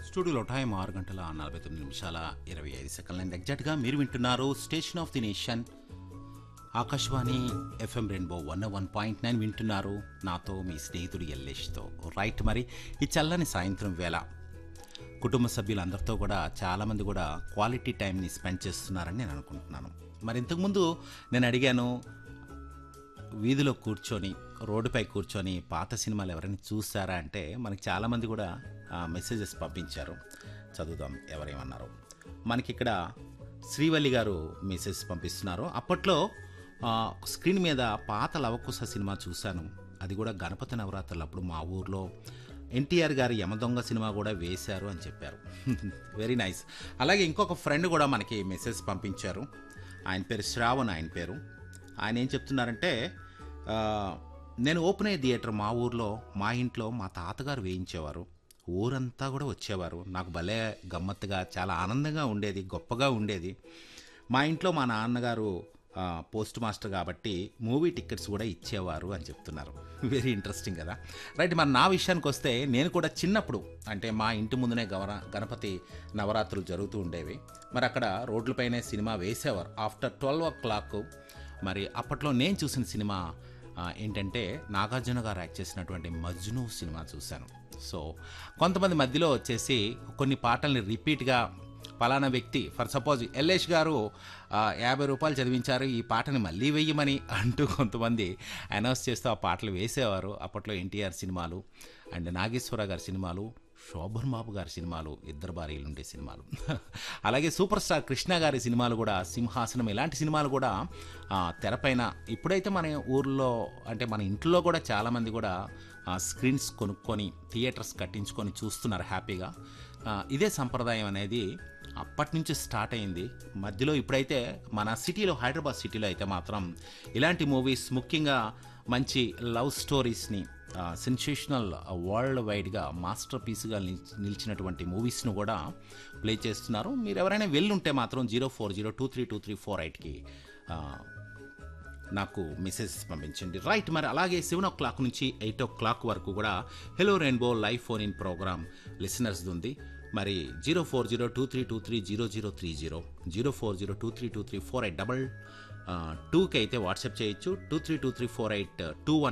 స్టూడియోలో టైం ఆరు గంటల నలభై తొమ్మిది నిమిషాల ఇరవై ఐదు సెకండ్ల ఎగ్జాక్ట్గా మీరు వింటున్నారు station of the nation Akashvani FM rainbow one one point nine వింటున్నారు నాతో మీ స్నేహితుడు ఎల్లేష్తో రైట్ మరి ఈ చల్లని సాయంత్రం వేళ కుటుంబ సభ్యులందరితో కూడా చాలామంది కూడా క్వాలిటీ టైంని స్పెండ్ చేస్తున్నారని నేను అనుకుంటున్నాను మరి ఇంతకుముందు నేను అడిగాను వీధిలో కూర్చొని రోడ్డుపై కూర్చొని పాత సినిమాలు ఎవరైనా చూసారా అంటే మనకి చాలామంది కూడా మెసేజెస్ పంపించారు చదువుదాం ఎవరేమన్నారు మనకి ఇక్కడ శ్రీవల్లి గారు మెసేజ్ పంపిస్తున్నారు అప్పట్లో ఆ, స్క్రీన్ మీద పాత లవకుశ సినిమా చూశాను అది కూడా గణపతి నవరాత్రులు అప్పుడు మా ఊర్లో ఎన్టీఆర్ గారి యమదొంగ సినిమా కూడా వేశారు అని చెప్పారు వెరీ నైస్ అలాగే ఇంకొక ఫ్రెండ్ కూడా మనకి మెసేజ్ పంపించారు ఆయన పేరు శ్రావణ్ ఆయన పేరు ఆయన ఏం చెప్తున్నారంటే ఆ, నేను ఓపెన్ అయ్యే థియేటర్ మా ఊర్లో మా ఇంట్లో మా తాతగారు వేయించేవారు ఊరంతా కూడా వచ్చేవారు నాకు భలే గమ్మత్తుగా చాలా ఆనందంగా ఉండేది గొప్పగా ఉండేది మా ఇంట్లో మా నాన్నగారు ఆ, పోస్ట్ మాస్టర్ కాబట్టి మూవీ టికెట్స్ కూడా ఇచ్చేవారు అని చెప్తున్నారు వెరీ ఇంట్రెస్టింగ్ కదా రైట్ మరి నా విషయానికి వస్తే నేను కూడా చిన్నప్పుడు అంటే మా ఇంటి ముందునే గవర గణపతి నవరాత్రులు జరుగుతూ ఉండేవి మరి అక్కడ రోడ్లపైనే సినిమా వేసేవారు ఆఫ్టర్ ట్వెల్వ్ ఓ క్లాక్ మరి అప్పట్లో నేను చూసిన సినిమా ఆ, ఏంటంటే నాగార్జున గారు యాక్ట్ చేసినటువంటి మజ్ను సినిమా చూశాను సో కొంతమంది మధ్యలో వచ్చేసి కొన్ని పాటల్ని రిపీట్గా పలానా వ్యక్తి ఫర్ సపోజ్ ఎల్లేష్ గారు ఆ, యాభై రూపాయలు చదివించారు ఈ పాటని మళ్ళీ వెయ్యమని అంటూ కొంతమంది అనౌన్స్ చేస్తూ ఆ పాటలు వేసేవారు అప్పట్లో ఎన్టీఆర్ సినిమాలు అండ్ నాగేశ్వర గారి సినిమాలు శోభన్ బాబు గారి సినిమాలు ఇద్దరు భార్యలు ఉండే సినిమాలు అలాగే సూపర్ స్టార్ కృష్ణ గారి సినిమాలు కూడా సింహాసనం ఇలాంటి సినిమాలు కూడా ఆ, తెరపైన ఇప్పుడైతే మన ఊర్లో అంటే మన ఇంట్లో కూడా చాలామంది కూడా ఆ, స్క్రీన్స్ కొనుక్కొని థియేటర్స్ కట్టించుకొని చూస్తున్నారు హ్యాపీగా ఆ, ఇదే సంప్రదాయం అనేది అప్పటి నుంచి స్టార్ట్ అయింది మధ్యలో ఇప్పుడైతే మన సిటీలో హైదరాబాద్ సిటీలో అయితే మాత్రం ఇలాంటి మూవీస్ ముఖ్యంగా మంచి లవ్ స్టోరీస్ని సెన్సేషనల్ వరల్డ్ వైడ్గా మాస్టర్ పీస్గా నిలిచినటువంటి మూవీస్ను కూడా ప్లే చేస్తున్నారు మీరు ఎవరైనా వెళ్ళుంటే మాత్రం zero four zero two three two three four ఎయిట్కి నాకు మెసేజ్ పంపించండి రైట్ మరి అలాగే సెవెన్ ఓ క్లాక్ నుంచి ఎయిట్ ఓ క్లాక్ వరకు కూడా hello rainbow live phone in programme listeners ఉంది మరి zero four zero two three two three zero zero three zero zero four zero two three two three four eight double టూకి అయితే WhatsApp చేయొచ్చు two three two three four eight two one